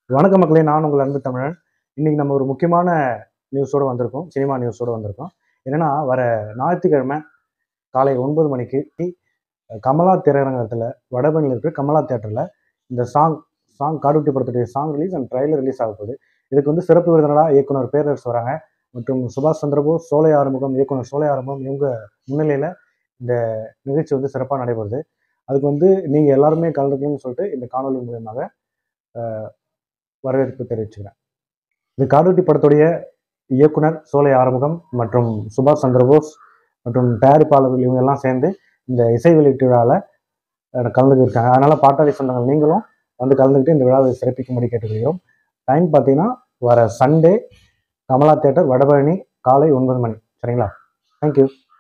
வணக்க மக்களே நான் உங்கள் அன்பு தமிழன் இன்னைக்கு நம்ம ஒரு முக்கியமான நியூஸோடு வந்திருக்கோம் சினிமா நியூஸோடு வந்திருக்கோம் என்னன்னா வர ஞாயிற்றுக்கிழமை காலை ஒன்பது மணிக்கு கமலா திரையரங்கத்தில் வடபழனியில் இருக்கிற கமலா தேட்டரில் இந்த சாங் சாங் காடுட்டி படத்துடைய song release and trailer release ஆக போகுது இதுக்கு வந்து சிறப்பு விருந்தினராக இயக்குனர் பேரரசு வராங்க மற்றும் சுபாஷ் சந்திரபோஸ் சோலை ஆறுமுகம் இயக்குனர் சோலை ஆறுமுகம் இவங்க முன்னிலையில் இந்த நிகழ்ச்சி வந்து சிறப்பாக நடைபெறுது அதுக்கு வந்து நீங்கள் எல்லாருமே கலந்துக்கணும்னு சொல்லிட்டு இந்த காணொலி மூலியமாக அஹ், வரவேற்பு தெரிவிச்சுக்கிறேன் இது காடுட்டி படத்துடைய இயக்குனர் சோலை ஆறுமுகம் மற்றும் சுபாஷ் சந்திரபோஸ் மற்றும் தயாரிப்பாளர்கள் இவங்க எல்லாம் சேர்ந்து இந்த இசை வெளியீட்டு விழாவில் கலந்துக்கிட்டு இருக்காங்க அதனால பாட்டாளி சொந்தங்கள் நீங்களும் வந்து கலந்துக்கிட்டு இந்த விழாவை சிறப்பிக்கும்படி கேட்டுக்கொள்கிறோம் டைம் பார்த்தீங்கன்னா வர சண்டே கமலா தேட்டர் வடபழனி காலை ஒன்பது மணி சரிங்களா தேங்க்யூ